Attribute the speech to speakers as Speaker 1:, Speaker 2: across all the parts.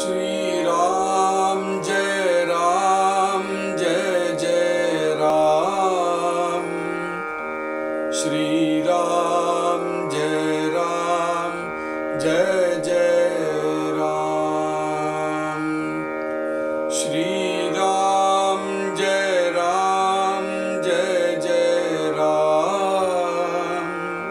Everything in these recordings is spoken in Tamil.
Speaker 1: श्रीराम जय राम जय जय राम श्रीराम जय राम जय जय राम श्रीराम जय राम जय जय राम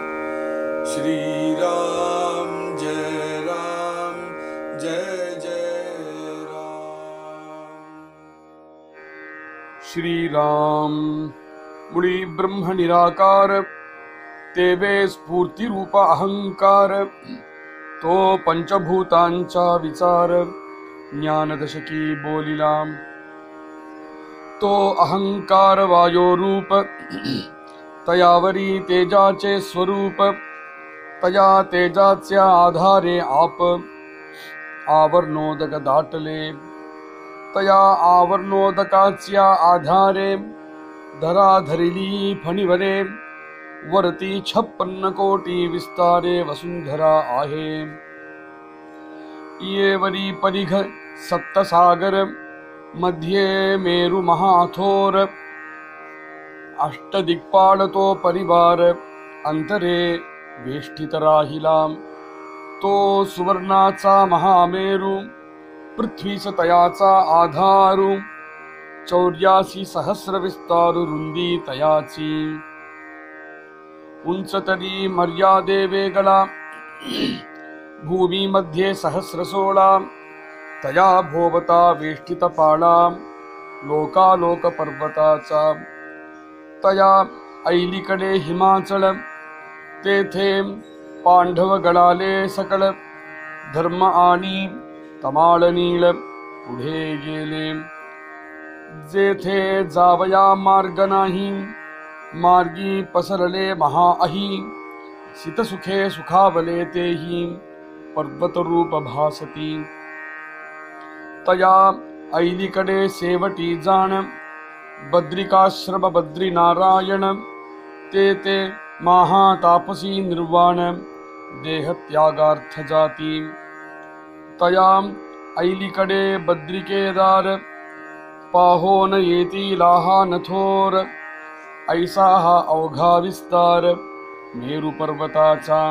Speaker 1: श्रीराम जय राम जय जय राम
Speaker 2: श्रीराम मुळी ब्रह्म निराकार तेवे स्फूर्तिरूप अहंकार तो पंचभूतांचा विचार ज्ञानदशकी बोलिला तो अहंकार वायोरूप तयावरी तेजाचे स्वरूप तया तेजाच्या आधारे आप आवरणोदक दाटले तया आवरणोदकाच्या आधारे धरा धरिली फणीवरे वरती छप्पन्न कोटी विस्तारे वसुंधरा आहे येवरी परिघ सप्तसागर मध्ये मेरु महाथोर अष्टदिक्पाळ तो परिवार अंतरे वेष्टित राहिला तो सुवर्णाचा महामेरू पृथ्वीच तयाचा आधारू चौर्यासी सहस्र विस्तारू रुंदी तयाची उंच तरी मर्यादे वेगळा भूमीमध्ये सहस्र सोळा तया भोवता वेष्टित पाळा लोकालोक पर्वताचा तया ऐलीकडे हिमाचल तेथे पांडव गळाले सकळ धर्म आणि तमाळ नीळ पुढे गेले जेथे जावया मार्ग नाही मार्गी पसरले महाअही सितसुखे सुखावले तेही पर्वतरूप भासती तया ऐलीकडे सेवटी जाण बद्रिकाश्रम बद्रीनारायण ते ते महातापसी निर्वाण देहत्यागार्थ जाती तया ऐलीकडे बद्रिकेदार पाहोन येती लाहा थोर ऐसा हा अवघा विस्तार मेरू पर्वताचा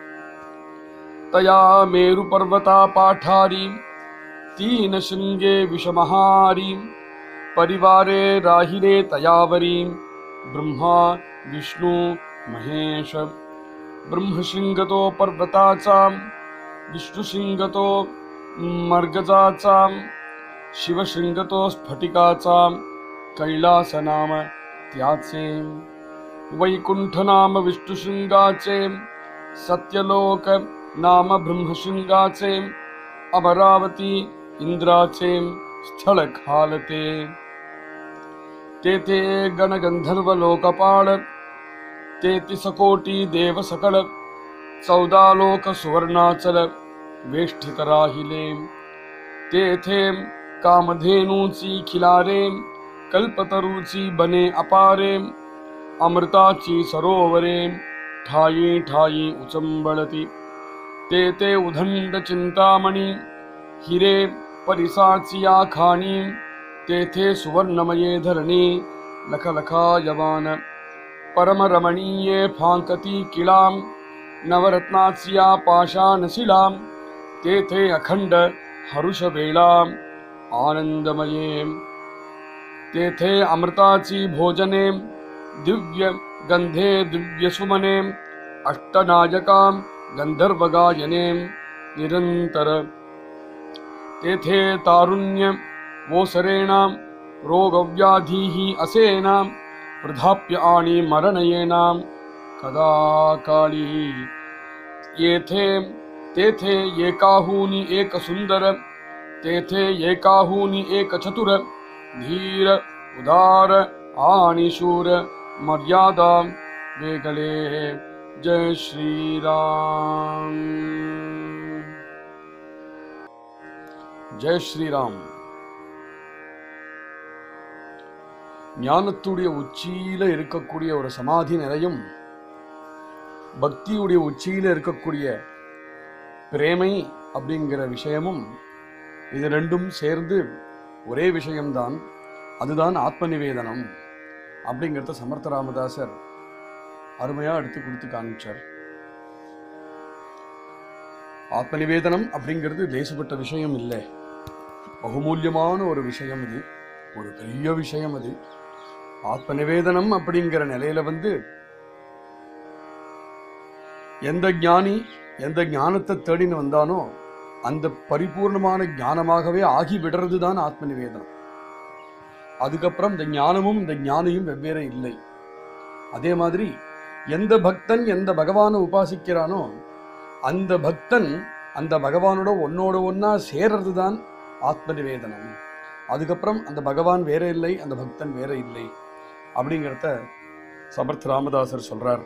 Speaker 2: तया मेरू पर्वता पाठारी तीन शृंगे विषमहारी परिवारे राहिले तयावरी ब्रह्मा विष्णू महेश ब्रह्मशृंगतो पर्वताचा विष्णुशृंगतो मर्गजाचा शिवशृंगतो स्फटिकाचा कैलास नाम त्याचे वैकुंठ नाम विष्णुशृंगाचे सत्यलोक नाम ब्रह्मशृंगाचे अमरावती इंद्राचे स्थळ खालते तेथे गणगंधर्व लोकपाळ तेहतीस कोटी देव सकळ चौदा लोक सुवर्णाचल वेष्टित राहिले तेथे कामधेनूची खिलारे कल्पतरूची बने अपारे अमृताची सरोवरे ठाई ठाई उचंबळती तेथे उदंड चिंतामणी हिरे परिसाची खाणी तेथे सुवर्णमये धरणी लखलखा यवान परमरमणीये फांकती किळाम नवरत्नाचिया पाषाणशिलाम तेथे अखंड हरुष वेळा आनंदमये तेथे अमृताची भोजने दिव्य गंधे दिव्य सुमने अष्टनायका गंधर्व गायने निरंतर तेथे तारुण्य वोसरेणा रोगव्याधीही असेना वृद्धाप्य आणि मरण येना कदा काळी येथे तेथे एकाहूनी एक सुंदर तेथे एकाहूनी एक चतुर धीर उदार आणि शूर मर्यादा वेगळे जय श्रीराम ஜெய் ஸ்ரீராம் ஞானத்துடைய உச்சியில இருக்கக்கூடிய ஒரு சமாதி நிலையும் பக்தியுடைய உச்சியில இருக்கக்கூடிய பிரேமை அப்படிங்கிற விஷயமும் இது ரெண்டும் சேர்ந்து ஒரே விஷயம்தான் அதுதான் ஆத்ம நிவேதனம் அப்படிங்கிறத சமர்த்த ராமதாசர் அருமையா எடுத்து கொடுத்து காமிச்சார் ஆத்ம நிவேதனம் அப்படிங்கிறது லேசுப்பட்ட விஷயம் இல்லை பகுமூல்யமான ஒரு விஷயம் இது ஒரு பெரிய விஷயம் அது ஆத்ம நிவேதனம் அப்படிங்கிற நிலையில வந்து எந்த ஞானி எந்த ஞானத்தை தேடின்னு வந்தானோ அந்த பரிபூர்ணமான ஞானமாகவே ஆகி விடுறது தான் ஆத்ம நிவேதனம் அதுக்கப்புறம் இந்த ஞானமும் இந்த ஞானியும் வெவ்வேறு இல்லை அதே மாதிரி எந்த பக்தன் எந்த பகவானை உபாசிக்கிறானோ அந்த பக்தன் அந்த பகவானோட ஒன்னோட ஒன்னா சேர்றது தான் ஆத்ம நிவேதனம் அதுக்கப்புறம் அந்த பகவான் வேற இல்லை அந்த பக்தன் வேற இல்லை அப்படிங்கிறத சமர்த் ராமதாசர் சொல்றார்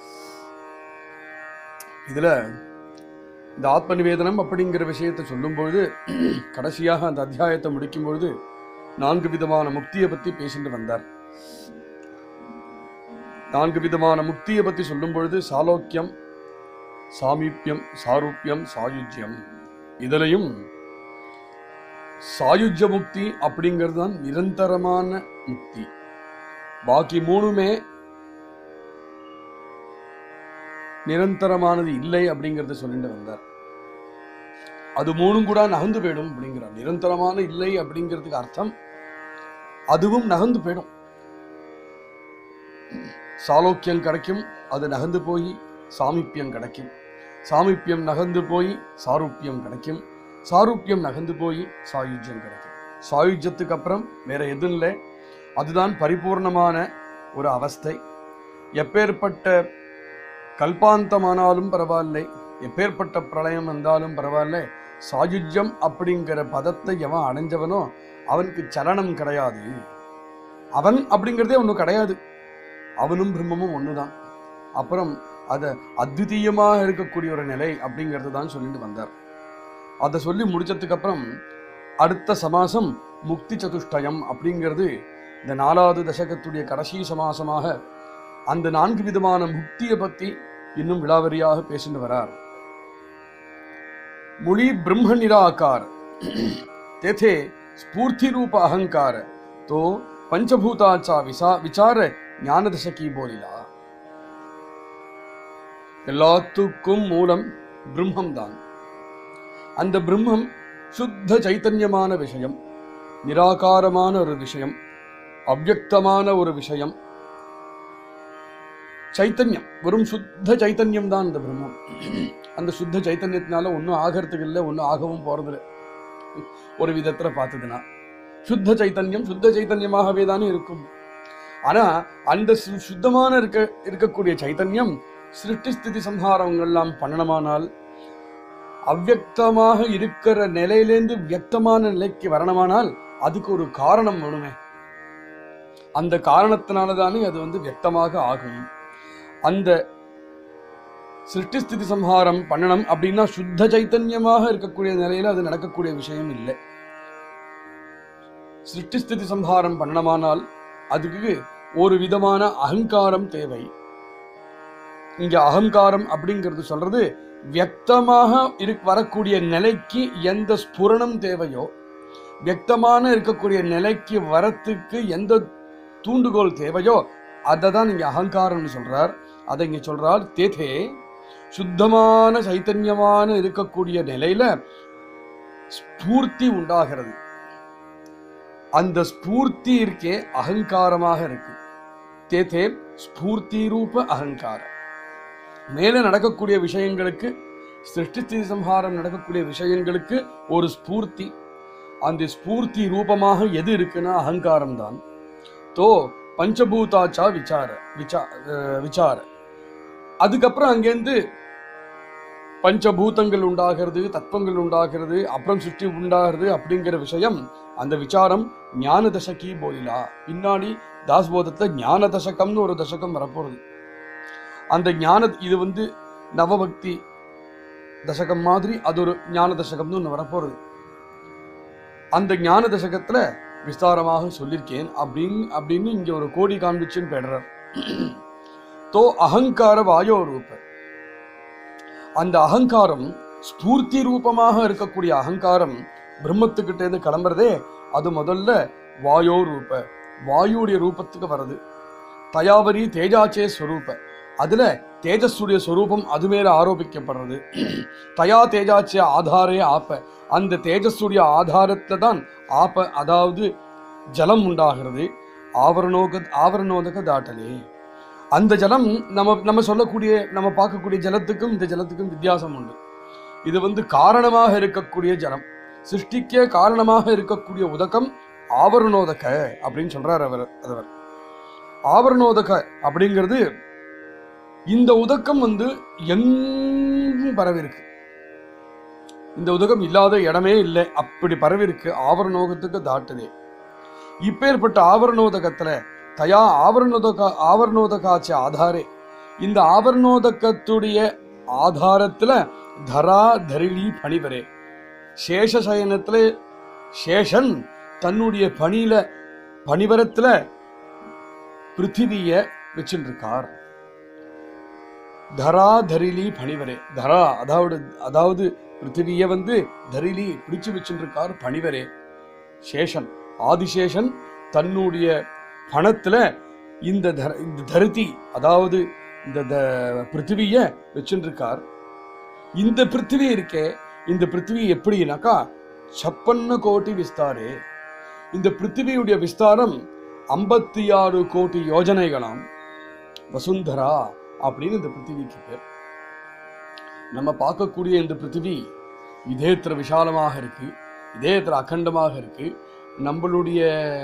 Speaker 2: இதுல இந்த ஆத்ம நிவேதனம் அப்படிங்கிற விஷயத்தை சொல்லும்பொழுது கடைசியாக அந்த அத்தியாயத்தை முடிக்கும் பொழுது நான்கு விதமான முக்தியை பத்தி பேசிட்டு வந்தார் நான்கு விதமான முக்தியை பத்தி சொல்லும் பொழுது சாலோக்கியம் சாமீப்பியம் சாரூப்பியம் சாயுஜ்யம் இதுலயும் சாயுஜ்ய முக்தி அப்படிங்கிறது தான் நிரந்தரமான முக்தி பாக்கி மூணுமே நிரந்தரமானது இல்லை அப்படிங்கறத சொல்லிட்டு வந்தார் அது மூணும் கூட நகர்ந்து போயிடும் அப்படிங்கிறார் நிரந்தரமான இல்லை அப்படிங்கிறதுக்கு அர்த்தம் அதுவும் நகர்ந்து போயிடும் சாலோக்கியம் கிடைக்கும் அது நகர்ந்து போய் சாமீப்பியம் கிடைக்கும் சாமீப்பியம் நகர்ந்து போய் சாரூப்பியம் கிடைக்கும் சாரூப்பியம் நகர்ந்து போய் சாயுஜ்யம் கிடைக்கும் சாயுஜ்யத்துக்கு அப்புறம் வேற எதுவும் இல்லை அதுதான் பரிபூர்ணமான ஒரு அவஸ்தை எப்பேற்பட்ட கல்பாந்தமானாலும் பரவாயில்லை எப்பேற்பட்ட பிரளயம் வந்தாலும் பரவாயில்ல சாயுஜ்யம் அப்படிங்கிற பதத்தை எவன் அடைஞ்சவனோ அவனுக்கு சலனம் கிடையாது அவன் அப்படிங்கிறதே ஒன்றும் கிடையாது அவனும் பிரம்மமும் ஒண்ணுதான் அப்புறம் அத அத்விதீயமாக இருக்கக்கூடிய ஒரு நிலை அப்படிங்கிறது தான் சொல்லிட்டு வந்தார் அதை சொல்லி முடிச்சதுக்கு அப்புறம் அடுத்த சமாசம் முக்தி சதுஷ்டயம் அப்படிங்கிறது இந்த நாலாவது தசகத்துடைய கடைசி சமாசமாக அந்த நான்கு விதமான முக்தியை பத்தி இன்னும் விலாவரியாக பேசிட்டு வரார் முழி பிரம்ம நிராகார் तेथे स्फूर्ति रूप अहंकार तो पंचभूताचा विसा विचार ஞானதசகி போலிலா எல்லாத்துக்கும் மூலம் பிரம்மம் தான் அந்த பிரம்மம் சுத்த சைத்தன்யமான விஷயம் நிராகாரமான ஒரு விஷயம் அவ்யக்தமான ஒரு விஷயம் சைத்தன்யம் வெறும் சுத்த சைத்தன்யம் தான் அந்த பிரம்மம் அந்த சுத்த சைத்தன்யத்தினால ஒன்றும் ஆகிறதுக்கு இல்லை ஒன்றும் ஆகவும் போறதில்லை ஒரு விதத்துல பார்த்ததுன்னா சுத்த சைத்தன்யம் சுத்த சைத்தன்யமாகவே தானே இருக்கும் ஆனா அந்த சு- சுத்தமான இருக்க இருக்கக்கூடிய சைத்தன்யம் சிருஷ்டி ஸ்திதி சம்ஹாரங்கள்லாம் பண்ணணுமானால் அவ்யக்தமாக இருக்கிற நிலையிலேருந்து வியக்தமான நிலைக்கு வரணுமானால் அதுக்கு ஒரு காரணம் வேணுமே அந்த காரணத்தினால தானே அது வந்து வியக்தமாக ஆகும் அந்த சிருஷ்டி ஸ்திதி சம்ஹாரம் பண்ணணும் அப்படின்னா சுத்த சைத்தன்யமாக இருக்கக்கூடிய நிலையில அது நடக்கக்கூடிய விஷயம் இல்லை சிருஷ்டி ஸ்திதி சம்ஹாரம் பண்ணணுமானால் அதுக்கு ஒரு விதமான அகங்காரம் தேவை இங்க அகங்காரம் அப்படிங்கிறது சொல்றது வியக்தமாக இரு வரக்கூடிய நிலைக்கு எந்த ஸ்புரணம் தேவையோ வியக்தமான இருக்கக்கூடிய நிலைக்கு வரத்துக்கு எந்த தூண்டுகோல் தேவையோ அதை தான் இங்க அகங்காரம்னு சொல்றார் அதை இங்க சொல்றார் தேதே சுத்தமான சைத்தன்யமான இருக்கக்கூடிய நிலையில ஸ்பூர்த்தி உண்டாகிறது அந்த ஸ்பூர்த்தி இருக்கே அகங்காரமாக இருக்கு தேதே ஸ்பூர்த்தி ரூப அகங்காரம் மேல நடக்கக்கூடிய விஷயங்களுக்கு சிருஷ்டி ஸ்திதி சம்ஹாரம் நடக்கக்கூடிய விஷயங்களுக்கு ஒரு ஸ்பூர்த்தி அந்த ஸ்பூர்த்தி ரூபமாக எது இருக்குன்னா அகங்காரம் தான் தோ பஞ்சபூதாச்சா விசார விசா அஹ் விசார அதுக்கப்புறம் அங்கேருந்து பஞ்சபூதங்கள் உண்டாகிறது தத்துவங்கள் உண்டாகிறது அப்புறம் சுற்றி உண்டாகிறது அப்படிங்கிற விஷயம் அந்த விசாரம் ஞான தசகி போலிலா பின்னாடி தாஸ்போதத்தை ஞான தசகம்னு ஒரு தசகம் வரப்போகுது அந்த ஞான இது வந்து நவபக்தி தசகம் மாதிரி அது ஒரு ஞான தசகம்னு ஒன்று வரப்போகுது அந்த ஞான தசகத்துல விஸ்தாரமாக சொல்லியிருக்கேன் அப்படின்னு அப்படின்னு இங்க ஒரு கோடி காண்பிச்சுன்னு பெடுறார் தோ அகங்கார வாயோ ரூப அந்த அகங்காரம் ஸ்பூர்த்தி ரூபமாக இருக்கக்கூடிய அகங்காரம் பிரம்மத்துக்கிட்ட இருந்து கிளம்புறதே அது முதல்ல வாயோ ரூப வாயுடைய ரூபத்துக்கு வருது தயாவரி தேஜாச்சே ஸ்வரூப அதுல தேஜஸுடைய ஸ்வரூபம் அது மேல ஆரோபிக்கப்படுறது தயா தேஜாச்சே ஆதாரே ஆப்ப அந்த தேஜஸுடைய ஆதாரத்துல தான் ஆப்ப அதாவது ஜலம் உண்டாகிறது ஆவரணோக ஆவரணோதக தாட்டலே அந்த ஜலம் நம்ம நம்ம சொல்லக்கூடிய நம்ம பார்க்கக்கூடிய ஜலத்துக்கும் இந்த ஜலத்துக்கும் வித்தியாசம் உண்டு இது வந்து காரணமாக இருக்கக்கூடிய ஜலம் சிருஷ்டிக்க காரணமாக இருக்கக்கூடிய உதகம் ஆவரணோதக அப்படின்னு சொல்றார் அவர் அவர் ஆவரணோதக அப்படிங்கிறது இந்த உதக்கம் வந்து எங்கும் பரவி இருக்கு இந்த உதகம் இல்லாத இடமே இல்லை அப்படி பரவி இருக்கு ஆவரணோகத்துக்கு தாட்டுதே இப்பேற்பட்ட ஆவரணோதகத்துல தயா ஆவரணோதக ஆவரணோதகாச்ச ஆதாரே இந்த ஆவரணோதகத்துடைய ஆதாரத்துல தரா தரிளி பணிவரே சேஷசயனத்துல சேஷன் தன்னுடைய பணியில பணிவரத்துல பிருத்திவிய வச்சுருக்கார் தரா தரிலி பணிவரே தரா அதாவது அதாவது பிருத்திவிய வந்து தரிலி பிடிச்சு வச்சுருக்கார் பணிவரே சேஷன் ஆதிசேஷன் தன்னுடைய பணத்துல இந்த தர- இந்த தருதி அதாவது இந்த த- பிருத்திவிய வச்சுருக்கார் இந்த பிருத்திவி இருக்கே இந்த பிருத்திவி எப்படின்னாக்கா சப்பன்ன கோட்டி விஸ்தாரே இந்த பிருத்திவியுடைய விஸ்தாரம் ஐம்பத்தி ஆறு கோடி யோஜனைகளாம் வசுந்தரா அப்படின்னு இந்த பிருத்திவிக்கு பேர் நம்ம பார்க்கக்கூடிய இந்த பிருத்திவி இதேத்திர விசாலமாக இருக்கு இதேத்திர அகண்டமாக இருக்கு நம்மளுடைய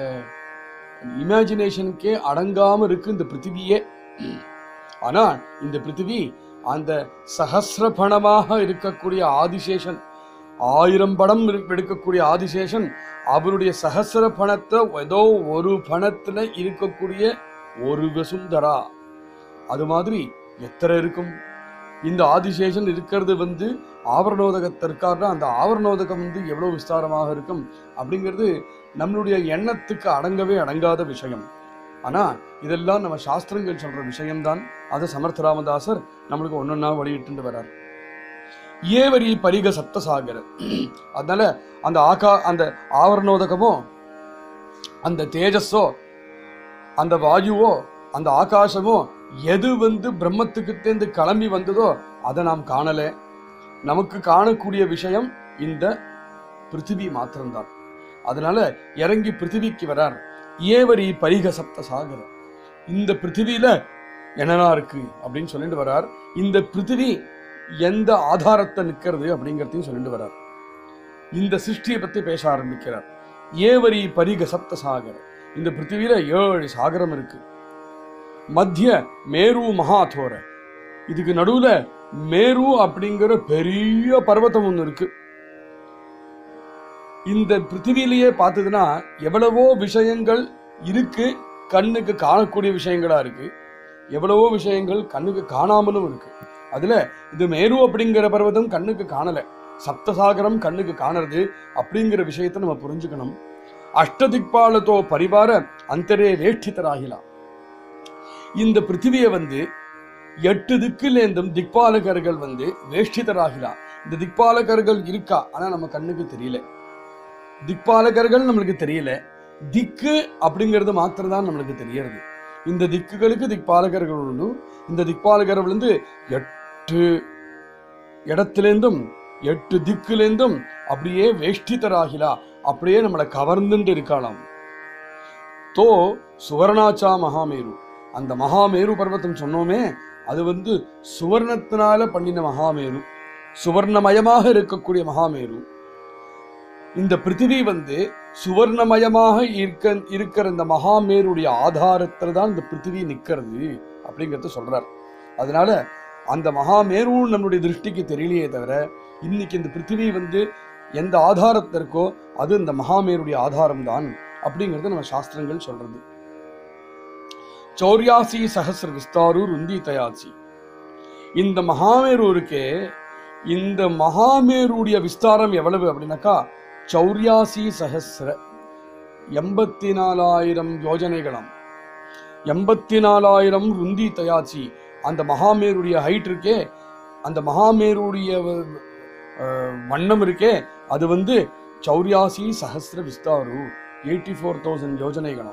Speaker 2: இமேஜினேஷனுக்கே அடங்காம இருக்கு இந்த பிருத்திவியே ஆனா இந்த பிருத்திவி அந்த சஹசிரபணமாக இருக்கக்கூடிய ஆதிசேஷன் ஆயிரம் படம் இரு- எடுக்கக்கூடிய ஆதிசேஷன் அவருடைய சஹசிர பணத்தை ஏதோ ஒரு பணத்துல இருக்கக்கூடிய ஒரு வசுந்தரா அது மாதிரி எத்தனை இருக்கும் இந்த ஆதிசேஷன் இருக்கிறது வந்து ஆவரணோதகத்திற்காக அந்த ஆவரணோதகம் வந்து எவ்வளவு விஸ்தாரமாக இருக்கும் அப்படிங்கிறது நம்மளுடைய எண்ணத்துக்கு அடங்கவே அடங்காத விஷயம் ஆனா இதெல்லாம் நம்ம சாஸ்திரங்கள் சொல்ற விஷயம்தான் அதை சமர்த்த ராமதாசர் நம்மளுக்கு ஒன்னொன்னா வெளியிட்டு வர்றார் ஏவரி பரிக சப்தசாகர அதனால அந்த ஆகா அந்த ஆவரணோதகமோ அந்த தேஜஸோ அந்த வாயுவோ அந்த ஆகாசமோ எது வந்து பிரம்மத்துக்கிட்டேந்து கிளம்பி வந்ததோ அதை நாம் காணல நமக்கு காணக்கூடிய விஷயம் இந்த பிருத்திவி மாத்திரம்தான் அதனால இறங்கி பிருத்திவிக்கு வரார் ஏவரி பரிக சப்த சாகர இந்த பிருத்திவியில என்னெல்லாம் இருக்கு அப்படின்னு சொல்லிட்டு வரார் இந்த பிருத்திவி எந்த ஆதாரத்தை நிக்கிறது அப்படிங்கிறதையும் சொல்லிட்டு வரார் இந்த சிருஷ்டியை பத்தி பேச ஆரம்பிக்கிறார் ஏவரி பரிக சப்த சாகர இந்த பிருத்திவியில ஏழு சாகரம் இருக்கு மத்திய மேரு மகாதோர இதுக்கு நடுவுல மேரு அப்படிங்கிற பெரிய பர்வதம் ஒண்ணு இருக்கு இந்த பிருத்திவியிலேயே பார்த்ததுன்னா எவ்வளவோ விஷயங்கள் இருக்கு கண்ணுக்கு காணக்கூடிய விஷயங்களா இருக்கு எவ்வளவோ விஷயங்கள் கண்ணுக்கு காணாமலும் இருக்கு அதுல இது மேரு அப்படிங்கிற பர்வதம் கண்ணுக்கு காணல சப்தசாகரம் கண்ணுக்கு காணறது அப்படிங்கிற விஷயத்தை நம்ம புரிஞ்சுக்கணும் அஷ்டதிக்பாலத்தோ பரிவார அந்தரே வேஷ்டிதராகிலாம் இந்த பிருத்திவியை வந்து எட்டு திக்கிலேந்தும் திக்பாலகர்கள் வந்து வேஷ்டிதராகிலாம் இந்த திக்பாலகர்கள் இருக்கா ஆனா நம்ம கண்ணுக்கு தெரியல திக்பாலகர்கள் நம்மளுக்கு தெரியல திக்கு அப்படிங்கிறது மாத்திரம் தான் நம்மளுக்கு தெரியறது இந்த திக்குகளுக்கு திக்பாலகர்கள் உண்டு இந்த திக்பாலகர்கள் வந்து எட்டு இடத்திலேந்தும் எட்டு திக்குலேந்தும் அப்படியே வேஷ்டிதராகிலா அப்படியே நம்மளை கவர்ந்துட்டு இருக்கலாம் தோ சுவர்ணாச்சா மகாமேரு அந்த மகாமேரு பர்வதம் சொன்னோமே அது வந்து சுவர்ணத்தினால பண்ணின மகாமேரு சுவர்ணமயமாக இருக்கக்கூடிய மகாமேரு இந்த பிருத்திவி வந்து சுவர்ணமயமாக இருக்க இருக்கிற இந்த மகாமேருடைய ஆதாரத்துல தான் இந்த பிருத்திவி நிக்கிறது அப்படிங்கறத சொல்றார் அதனால அந்த மகாமேரு நம்மளுடைய திருஷ்டிக்கு தெரியலையே தவிர இன்னைக்கு இந்த பிருத்திவி வந்து எந்த ஆதாரத்திற்கோ அது இந்த மகாமேருடைய ஆதாரம் தான் அப்படிங்கறது நம்ம சாஸ்திரங்கள் சொல்றது சௌரியாசி சஹசிர விஸ்தாரு ருந்தி தயாசி இந்த மகாமேரு இருக்கே இந்த மகாமேருடைய விஸ்தாரம் எவ்வளவு அப்படின்னாக்கா சௌரியாசி சஹசிர எண்பத்தி நாலாயிரம் யோஜனைகளாம் எண்பத்தி நாலாயிரம் ருந்தி தயாச்சி அந்த மகாமேருடைய ஹைட் இருக்கே அந்த மகாமேருடைய அஹ், வண்ணம் இருக்கே அது வந்து ಚೌರ್ಯಾಸಿ ಸಹಸ್ರ ವಿಸ್ತಾರು ಏಯ್ಟಿ ಫೋರ್ ತೌಸಂಡ್ ಯೋಜನೆಗಳು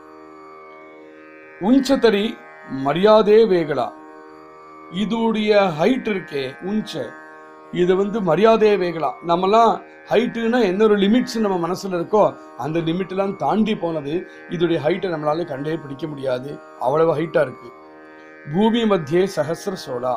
Speaker 2: உஞ்சத்தரி மரியாதே வேகலா இதோடைய ஹைட் இருக்கே உஞ்ச இது வந்து மரியாதையே வேகலா நம்மலாம் ஹைட்டுனா என்ன ஒரு லிமிட்ஸ் நம்ம மனசுல இருக்கோ அந்த லிமிட்லாம் தாண்டி போனது இதோடைய ஹைட்டை நம்மளால கண்டே பிடிக்க முடியாது அவ்வளவு ஹைட்டா இருக்கு பூமி மத்தியே சஹசிர சோழா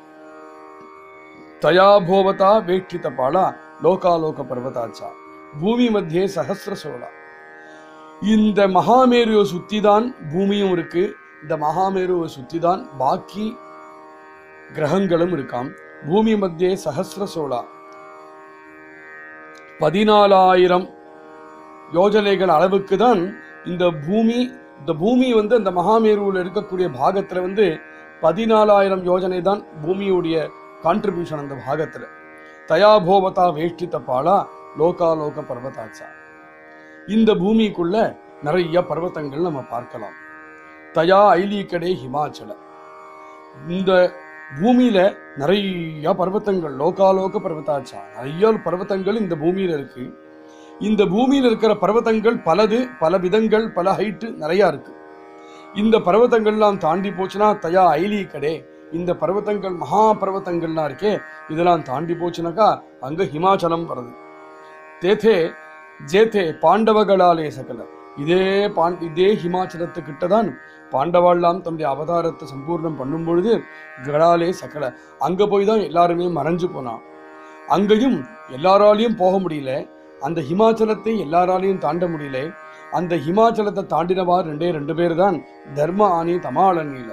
Speaker 2: தயா போவதா வேட்சித பாலா லோகாலோக பர்வதாச்சா பூமி மத்தியே சஹசிர சோழா இந்த மகாமேருவை சுத்தி தான் பூமியும் இருக்கு இந்த மகாமேருவை சுத்தி தான் பாக்கி கிரகங்களும் இருக்காம் பூமி மத்தியே சஹசிர சோழா பதினாலாயிரம் யோஜனைகள் அளவுக்கு தான் இந்த பூமி இந்த பூமி வந்து அந்த மகாமேருவில் இருக்கக்கூடிய பாகத்துல வந்து பதினாலாயிரம் யோஜனை தான் பூமியுடைய கான்ட்ரிபியூஷன் அந்த பாகத்துல தயாபோவதா வேஷ்டித்த பாலா லோகாலோக பர்வதாச்சா இந்த பூமிக்குள்ள நிறைய பர்வதங்கள் நம்ம பார்க்கலாம் தயா ஐலீக்கடே ஹிமாச்சல இந்த பூமியில நிறைய பர்வதங்கள் லோகாலோக பர்வதாச்சா நிறைய பர்வதங்கள் இந்த பூமியில இருக்கு இந்த பூமியில இருக்கிற பர்வதங்கள் பலது பல விதங்கள் பல ஹைட்டு நிறைய இருக்கு இந்த பர்வதங்கள்லாம் தாண்டி போச்சுன்னா தயா ஐலீக்கடே இந்த பர்வதங்கள் மகா பர்வதங்கள்லாம் இருக்கே இதெல்லாம் தாண்டி போச்சுனாக்கா அங்க ஹிமாச்சலம் வருது தேதே ஜேதே பாண்டவகளாலே சகல இதே பாண்ட் இதே ஹிமாச்சலத்துக்கிட்ட தான் பாண்டவாள்லாம் தன்னுடைய அவதாரத்தை சம்பூர்ணம் பண்ணும் பொழுது கடாலே சகல அங்க போய் தான் எல்லாருமே மறைஞ்சு போனான் அங்கேயும் எல்லாராலையும் போக முடியல அந்த ஹிமாச்சலத்தை எல்லாராலையும் தாண்ட முடியல அந்த ஹிமாச்சலத்தை தாண்டினவா ரெண்டே ரெண்டு பேர் தான் தர்ம ஆணி தமாளனில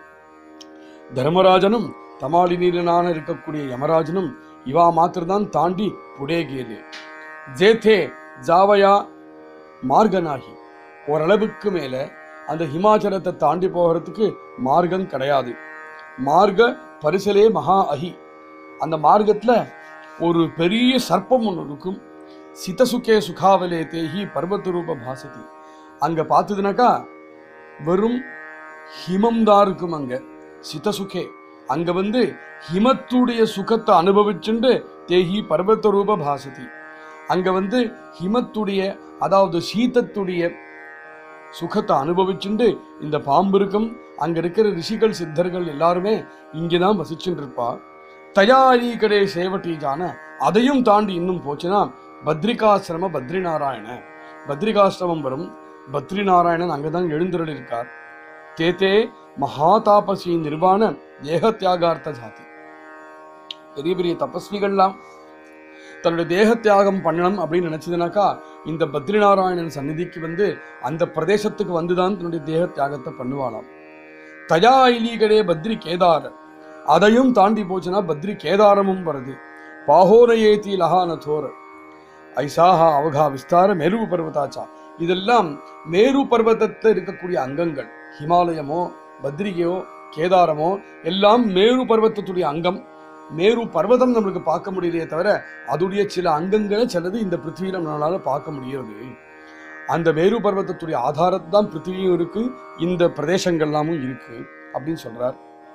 Speaker 2: தர்மராஜனும் தமாளினீலனான இருக்கக்கூடிய யமராஜனும் இவா மாத்திரம்தான் தாண்டி புடேகேலே ஜேதே ஜாவயா மார்கனாகி ஓரளவுக்கு மேல அந்த ஹிமாச்சலத்தை தாண்டி போகிறதுக்கு மார்க்கம் கிடையாது மார்க்க பரிசலே மகா அஹி அந்த மார்க்கத்துல ஒரு பெரிய சர்ப்பம் ஒன்று இருக்கும் சிதசுகே சுகாவலே தேஹி பர்வத ரூப பாசதி அங்க பார்த்ததுனாக்கா வெறும் ஹிமம் தான் இருக்கும் அங்க சிதசுகே அங்க வந்து ஹிமத்துடைய சுகத்தை அனுபவிச்சுண்டு தேஹி பர்வத ரூப பாசதி அங்க வந்து ஹிமத்துடைய அதாவது சீதத்துடைய சுகத்தை அனுபவிச்சுண்டு இந்த பாம்பு இருக்கும் அங்க இருக்கிற ரிஷிகள் சித்தர்கள் எல்லாருமே இங்கதான் வசிச்சுட்டு இருப்பா தயாரி கடே சேவட்டீஜான அதையும் தாண்டி இன்னும் போச்சுன்னா பத்ரிகாசிரம பத்ரி நாராயண பத்ரிகாசிரமம் வரும் பத்ரி நாராயணன் அங்கதான் எழுந்தருள் இருக்கார் தேதே மகாதாபசி நிர்வாண தேக தியாகார்த்த ஜாதி பெரிய பெரிய தபஸ்விகள்லாம் தன்னுடைய தேக தியாகம் பண்ணணும் அப்படின்னு நினைச்சதுனாக்கா இந்த பத்ரிநாராயணன் சந்நிதிக்கு வந்து அந்த பிரதேசத்துக்கு வந்துதான் தன்னுடைய தேக தியாகத்தை பண்ணுவாளாம் தயா இலீகடே பத்ரி கேதார அதையும் தாண்டி போச்சுன்னா பத்ரி கேதாரமும் வருது பாஹோரயேதி லஹான தோர ஐசாஹா அவகா விஸ்தார மேரு பர்வதாச்சா இதெல்லாம் மேரு பர்வதத்தில் இருக்கக்கூடிய அங்கங்கள் ஹிமாலயமோ பத்ரிகையோ கேதாரமோ எல்லாம் மேரு பர்வத்தத்துடைய அங்கம் மேரு பர்வதம் நம்மளுக்கு பார்க்க முடியலையே தவிர அதுடைய சில அங்கங்களை சிலது இந்த பிருத்திவியில நம்மளால பார்க்க முடிகிறது அந்த மேரு பர்வத்தத்துடைய ஆதாரத்து தான் பிருத்திவியும் இருக்கு இந்த பிரதேசங்கள்லாமும் இருக்கு அப்படின்னு சொல்றார்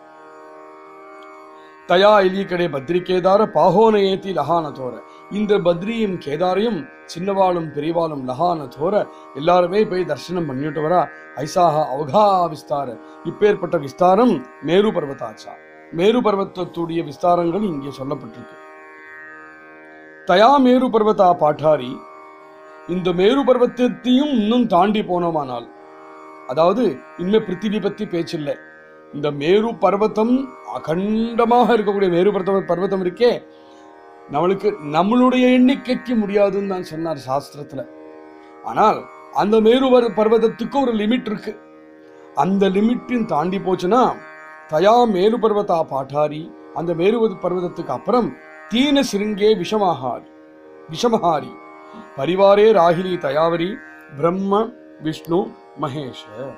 Speaker 2: தயா இலிகடே பத்ரி கேதார பாகோனயேத்தி லஹான தோர இந்த பத்ரியும் கேதாரையும் சின்னவாளும் பெரியவாளும் லஹான தோர எல்லாருமே போய் தரிசனம் பண்ணிட்டு வரா ஐசாஹா அவகா விஸ்தார இப்பேற்பட்ட விஸ்தாரம் மேரு பர்வதாச்சா மேரு பர்வத்தத்துடைய விஸ்தாரங்கள் இங்கே சொல்லப்பட்டிருக்கு தயா மேரு பர்வதா பாட்டாரி இந்த மேரு பர்வத்தத்தையும் இன்னும் தாண்டி போனோமானால் அதாவது இனிமே பிருத்திவி பத்தி பேச்சில்லை இந்த மேரு பர்வதம் அகண்டமாக இருக்கக்கூடிய மேரு பர்வத பர்வதம் இருக்கே நம்மளுக்கு நம்மளுடைய எண்ணிக்கைக்கு முடியாதுன்னு தான் சொன்னார் சாஸ்திரத்துல ஆனால் அந்த மேரு பர்- பர்வதத்துக்கு ஒரு லிமிட் இருக்கு அந்த லிமிட்டின் தாண்டி போச்சுன்னா தயா மேரு பர்வதா பாட்டாரி அந்த மேரு பர்வதத்துக்கு அப்புறம் தீன சிருங்கே விஷமஹாரி விஷமஹாரி பரிவாரே ராகினி தயாவரி பிரம்ம விஷ்ணு மகேஷ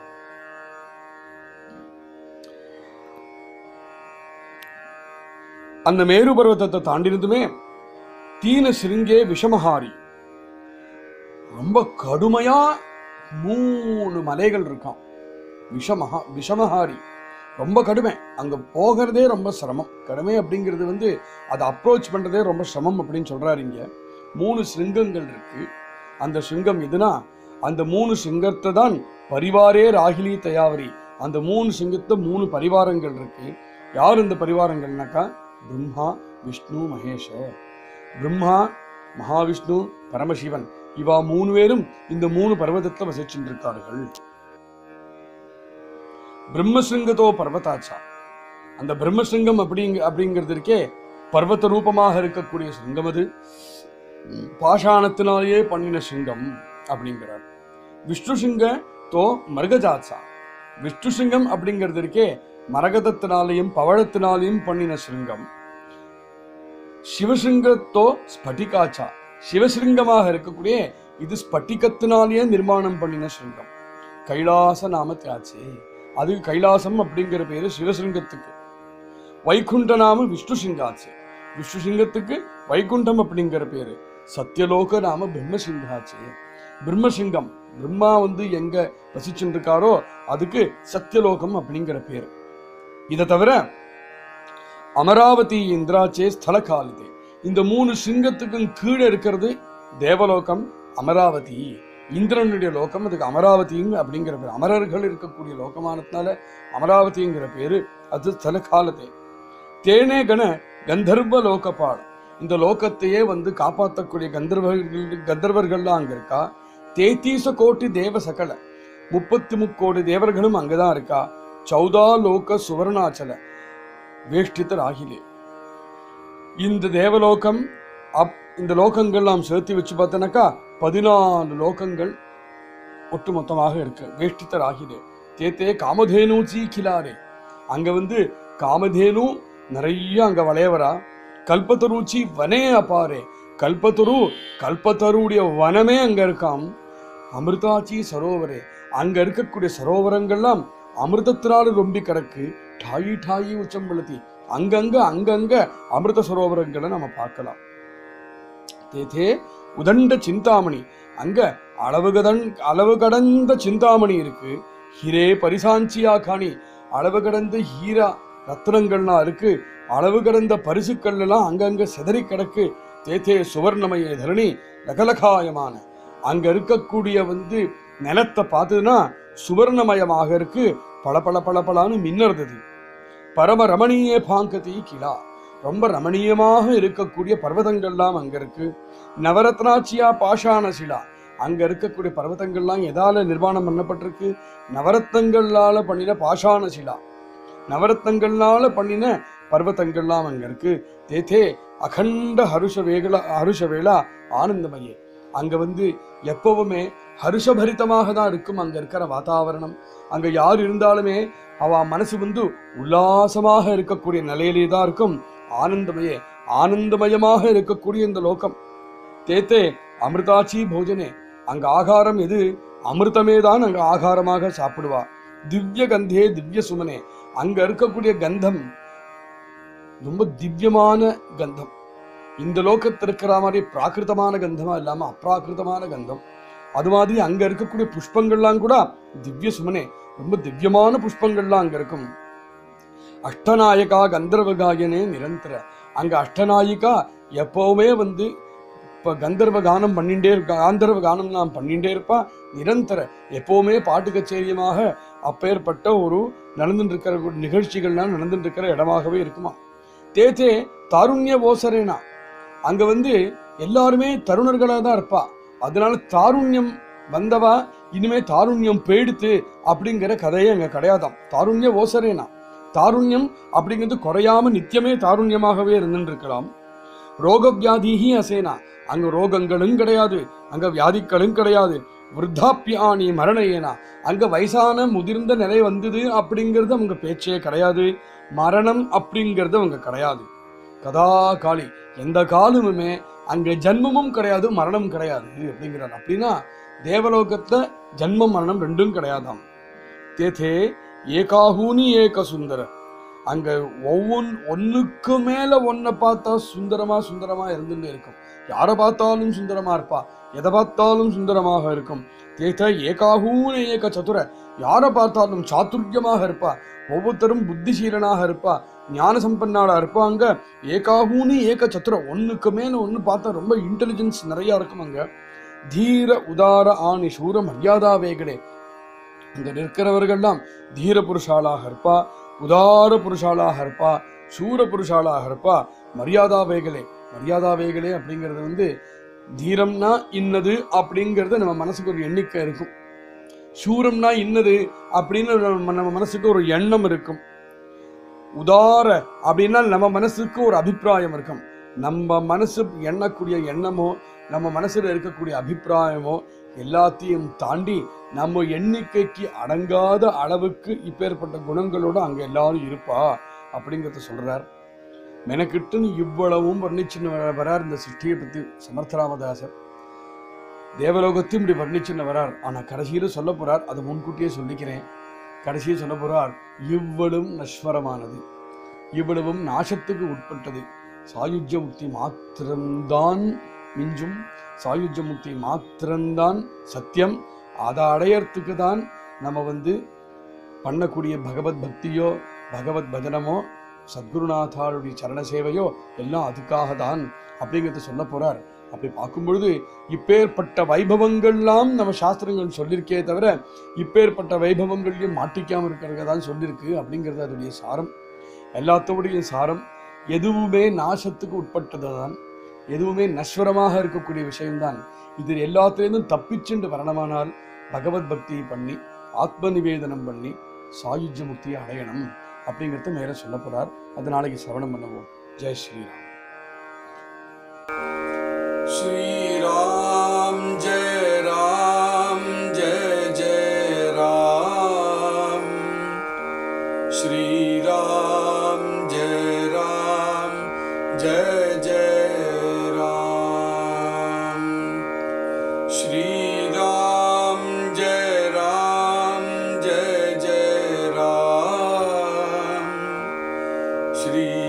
Speaker 2: அந்த மேரு பர்வதத்தை தாண்டினதுமே தீன சிருங்கே விஷமஹாரி ரொம்ப கடுமையா மூணு மலைகள் இருக்காம் விஷமஹா விஷமஹாரி ரொம்ப கடுமை அங்க போகிறதே ரொம்ப சிரமம் கடுமை அப்படிங்கிறது வந்து அதை அப்ரோச் பண்றதே ரொம்ப சிரமம் அப்படின்னு சொல்றாரு இங்க மூணு சிங்கங்கள் இருக்கு அந்த சிங்கம் எதுனா அந்த மூணு சிங்கத்தை தான் பரிவாரே ராகிலி தயாவரி அந்த மூணு சிங்கத்தை மூணு பரிவாரங்கள் இருக்கு யார் இந்த பரிவாரங்கள்னாக்கா பிரம்மா விஷ்ணு மகேஷ பிரம்மா மகாவிஷ்ணு பரமசிவன் இவா மூணு பேரும் இந்த மூணு பர்வதத்துல வசிச்சுட்டு இருக்கார்கள் பிரம்மசிங்கதோ பர்வதாச்சா அந்த பிரம்மசிங்கம் அப்படிங்க அப்படிங்கிறது இருக்கே பர்வத ரூபமாக இருக்கக்கூடிய சிங்கம் அது உம், பாஷாணத்தினாலேயே பண்ணின சிங்கம் அப்படிங்கிறார் விஷ்ணு சிங்க தோ மருகஜாச்சா விஷ்ணு சிங்கம் அப்படிங்கிறது இருக்கே மரகதத்தினாலையும் பவழத்தினாலையும் பண்ணின சிங்கம் சிவசிங்கத்தோ ஸ்பட்டிகாச்சா சிவசிங்கமாக இருக்கக்கூடிய இது ஸ்பட்டிகத்தினாலேயே நிர்மாணம் பண்ணின சிங்கம் கைலாச நாம தியாச்சே அது கைலாசம் அப்படிங்கிற பேரு சிவசிங்கத்துக்கு வைகுண்ட நாம விஷ்ணு சிங்காச்சு விஷ்ணு சிங்கத்துக்கு வைகுண்டம் அப்படிங்கிற பேரு சத்யலோக நாம பிரம்மசிங்காச்சு பிரம்மசிங்கம் பிரம்மா வந்து எங்க வசிச்சுட்டு இருக்காரோ அதுக்கு சத்யலோகம் அப்படிங்கிற பேரு இதை தவிர அமராவதி இந்திராச்சே ஸ்தல காலிதே இந்த மூணு சிங்கத்துக்கும் கீழே இருக்கிறது தேவலோகம் அமராவதி இந்திரனுடைய லோகம் அதுக்கு அமராவதிங்க அப்படிங்கிற பேர் அமரர்கள் இருக்கக்கூடிய லோகமானதுனால அமராவதிங்கிற பேரு அது ஸ்தல காலதே தேனே கண கந்தர்வ லோகபாலம் இந்த லோகத்தையே வந்து காப்பாற்றக்கூடிய கந்தர்வர்கள் கந்தர்வர்கள்லாம் அங்க இருக்கா தேத்தீச கோட்டி தேவ சகல முப்பத்தி முக்கோடி தேவர்களும் அங்கதான் இருக்கா சௌதா லோக சுவர்ணாச்சல வேஷ்டித ராகிலே இந்த தேவலோகம் அப் இந்த லோகங்கள் நாம் சேர்த்து வச்சு பார்த்தோன்னாக்கா பதினாலு லோகங்கள் ஒட்டுமொத்தமாக இருக்கு வேஷ்டித்த ராகிலே தேத்தே காமதேனு சீக்கிலாரே அங்க வந்து காமதேனு நிறைய அங்க வளையவரா கல்பத்தருச்சி வனே அப்பாரே கல்பத்தரு கல்பத்தருடைய வனமே அங்க இருக்காம் அமிர்தாச்சி சரோவரே அங்க இருக்கக்கூடிய சரோவரங்கள்லாம் அமிர்தத்தினால ரொம்பி கிடக்கு டாயி டாயி உச்சம்பழுத்தி அங்கங்க அங்கங்க அமிர்த சரோவரங்களை நம்ம பார்க்கலாம் தேதே உதண்ட சிந்தாமணி அங்க அளவு கடன் அளவு கடந்த சிந்தாமணி இருக்கு ஹிரே பரிசாஞ்சியா காணி அளவு கடந்த ஹீரா ரத்னங்கள்லாம் இருக்கு அளவு கடந்த பரிசுக்கள் எல்லாம் அங்கங்க சிதறி கிடக்கு தேதே சுவர்ணமய தரணி லகலகாயமான அங்க இருக்கக்கூடிய வந்து நிலத்தை பார்த்ததுன்னா சுவர்ணமயமாக இருக்கு பல பல பல பலான்னு மின்னறது பரம ரமணீய பாங்கதி கிலா ரொம்ப ரமணீயமாக இருக்கக்கூடிய பர்வதங்கள்லாம் அங்க இருக்கு நவரத்னாச்சியா பாஷாண சிலா அங்க இருக்கக்கூடிய பர்வதங்கள்லாம் எதால நிர்மாணம் பண்ணப்பட்டிருக்கு நவரத்னங்களால பண்ணின பாஷாண சிலா நவரத்னங்களால பண்ணின பர்வதங்கள்லாம் அங்க இருக்கு தேதே அகண்ட ஹருஷ வேகளா ஹருஷ வேளா ஆனந்தமயே அங்க வந்து எப்பவுமே ஹருஷபரிதமாக தான் இருக்கும் அங்க இருக்கிற வாதாவரணம் அங்க யார் இருந்தாலுமே அவ மனசு வந்து உல்லாசமாக இருக்கக்கூடிய நிலையிலே தான் இருக்கும் ஆனந்தமயே ஆனந்தமயமாக இருக்கக்கூடிய இந்த லோகம் தேத்தே அமிர்தாச்சி போஜனே அங்க ஆகாரம் எது அமிர்தமே தான் அங்க ஆகாரமாக சாப்பிடுவா திவ்ய கந்தே திவ்ய சுமனே அங்க இருக்கக்கூடிய கந்தம் ரொம்ப திவ்யமான கந்தம் இந்த லோகத்தில் இருக்கிற மாதிரி பிராகிருதமான கந்தமா இல்லாம அப்ராகிருதமான கந்தம் அது மாதிரி அங்க இருக்கக்கூடிய புஷ்பங்கள்லாம் கூட திவ்ய சுமனே ரொம்ப திவ்யமான புஷ்பங்கள்லாம் அங்க இருக்கும் அஷ்டநாயகா கந்தர்வகாயனே நிரந்தர அங்க அஷ்டநாயிகா எப்பவுமே வந்து இப்ப கந்தர்வ கானம் பண்ணிட்டே இருக்க காந்தர்வ கானம் நான் பண்ணிட்டே இருப்பா நிரந்தர எப்பவுமே பாட்டு கச்சேரியமாக அப்பேற்பட்ட ஒரு நடந்துட்டு இருக்கிற ஒரு நிகழ்ச்சிகள்லாம் நடந்துட்டு இருக்கிற இடமாகவே இருக்குமா தேத்தே தாருண்ய ஓசரேனா அங்க வந்து எல்லாருமே தருணர்களா தான் இருப்பா அதனால தாருண்யம் வந்தவா இனிமே தாருண்யம் போயிடுத்து அப்படிங்கிற கதையே அங்க கிடையாதாம் தாருண்ய ஓசரேனா தாருண்யம் அப்படிங்கிறது குறையாம நித்தியமே தாருண்யமாகவே இருந்துட்டு இருக்கலாம் ரோக வியாதிஹி அசேனா அங்க ரோகங்களும் கிடையாது அங்க வியாதிகளும் கிடையாது விருத்தாப்பியானி மரணயேனா அங்க வயசான முதிர்ந்த நிலை வந்தது அப்படிங்கிறது அவங்க பேச்சே கிடையாது மரணம் அப்படிங்கிறது அவங்க கிடையாது கதா காளி எந்த காலமுமே அங்க ஜன்மமும் கிடையாது மரணம் கிடையாது அப்படிங்கிறார் அப்படின்னா தேவலோகத்துல ஜன்மம் மரணம் ரெண்டும் கிடையாதாம் தேதே ஏகாஹூனி ஏக சுந்தர அங்க ஒவ்வொன் ஒண்ணுக்கு மேல ஒன்ன பார்த்தா சுந்தரமா சுந்தரமா இருந்துட்டு இருக்கும் யாரை பார்த்தாலும் சுந்தரமா இருப்பா எதை பார்த்தாலும் சுந்தரமாக இருக்கும் தேத ஏகாகூன ஏக சதுர யாரை பார்த்தாலும் சாதுர்யமாக இருப்பா ஒவ்வொருத்தரும் புத்திசீலனாக இருப்பா ஞான சம்பன்னாளா இருப்பாங்க ஏகாகூனி ஏக சதுர ஒண்ணுக்கு மேல ஒண்ணு பார்த்தா ரொம்ப இன்டெலிஜென்ஸ் நிறைய இருக்கும் அங்க தீர உதார ஆணி சூர மரியாதா வேகடே இங்க நிற்கிறவர்கள்லாம் தீர புருஷாளாக இருப்பா உதார புருஷாளாக இருப்பா சூர புருஷாளாக இருப்பா மரியாதா வேகலே மரியாதா வேகலே அப்படிங்கிறது வந்து தீரம்னா இன்னது அப்படிங்கிறது நம்ம மனசுக்கு ஒரு எண்ணிக்கை இருக்கும் சூரம்னா இன்னது அப்படின்னு நம்ம நம்ம மனசுக்கு ஒரு எண்ணம் இருக்கும் உதார அப்படின்னா நம்ம மனசுக்கு ஒரு அபிப்பிராயம் இருக்கும் நம்ம மனசு எண்ணக்கூடிய எண்ணமோ நம்ம மனசுல இருக்கக்கூடிய அபிப்பிராயமோ எல்லாத்தையும் தாண்டி நம்ம எண்ணிக்கைக்கு அடங்காத அளவுக்கு இப்பேற்பட்ட குணங்களோட அங்க எல்லாரும் இருப்பா அப்படிங்கறத சொல்றார் மெனக்கிட்டுன்னு இவ்வளவும் வர்ணிச்சுன்னு வர- வரார் இந்த சிருஷ்டியை பத்தி சமர்த்தராமதாசர் தேவலோகத்தையும் இப்படி வர்ணிச்சுன்னு வரார் ஆனா கடைசியில சொல்ல போறார் அதை முன்கூட்டியே சொல்லிக்கிறேன் கடைசியில் சொல்ல போறார் இவ்வளவும் நஸ்வரமானது இவ்வளவும் நாசத்துக்கு உட்பட்டது சாயுஜ்ய முக்தி மாத்திரம்தான் மிஞ்சும் சாயுஜ்ய முக்தி மாத்திரம்தான் சத்தியம் அதை அடையறதுக்கு தான் நம்ம வந்து பண்ணக்கூடிய பகவத் பக்தியோ பகவத் பஜனமோ சத்குருநாதாருடைய சரண சேவையோ எல்லாம் அதுக்காக தான் அப்படிங்கிறத சொல்ல போறார் அப்படி பார்க்கும் பொழுது இப்பேற்பட்ட வைபவங்கள்லாம் நம்ம சாஸ்திரங்கள் சொல்லியிருக்கே தவிர இப்பேற்பட்ட வைபவங்களையும் மாட்டிக்காம இருக்கிறத தான் சொல்லியிருக்கு அப்படிங்கிறது அதோடைய சாரம் எல்லாத்தோடைய சாரம் எதுவுமே நாசத்துக்கு உட்பட்டது தான் எதுவுமே நஸ்வரமாக இருக்கக்கூடிய விஷயம்தான் இது எல்லாத்திலேருந்தும் தப்பிச்சுண்டு வரணுமானால் பகவத் பக்தியை பண்ணி ஆத்ம நிவேதனம் பண்ணி சாயுஜ்ய முக்தியை அடையணும் அப்படிங்கிறத மேல சொல்ல போறார் அது நாளைக்கு சிரவணம் பண்ணுவோம் ஜெய் ஸ்ரீராம்
Speaker 1: श्री राम जय राम जय जय राम श्री राम जय राम जय जय राम श्री राम जय राम जय जय राम श्री